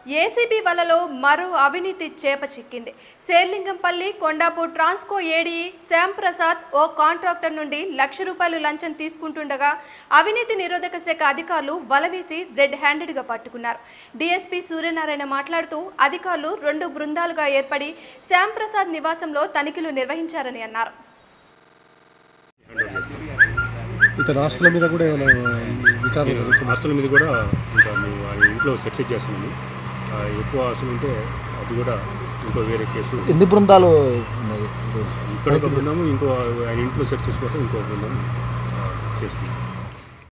ACB వలలో మరో అవినీతి చేప చిక్కింది శేర్లింగంపల్లి కొండాపూర్ ట్రాన్స్కో ఏడీ శ్యామ్ ప్రసాద్ ఓ కాంట్రాక్టర్ నుండి లక్ష రూపాయలు లంచం తీసుకుంటుండగా అవినీతి నిరోధక శాఖ అధికారులు వలవేసి రెడ్ హ్యాండెడ్గా పట్టుకున్నారు డీఎస్పీ సూర్యనారాయణ మాట్లాడుతూ అధికారులు రెండు బృందాలుగా ఏర్పడి శ్యామ్ ప్రసాద్ నివాసంలో తనిఖీలు నిర్వహించారని అన్నారు ఇతర రాష్ట్రాల మీద కూడా ఏమైనా విచారణ జరుగుతుంది ఆస్తుల మీద కూడా ఇంకా మేము ఆ ఇంట్లో సెర్చ్ చేస్తున్నాము ఆ ఎక్కువ ఆస్తులు ఉంటే అది కూడా ఇంకో వేరే కేసు ఎన్ని బృందాలు ఉన్నాయి ఇప్పుడు? ఇక్కడ ఒక బృందము ఇంకో ఆయన ఇంట్లో సెర్చెస్ కోసం ఇంకో బృందం ఆ, చేస్తున్నాం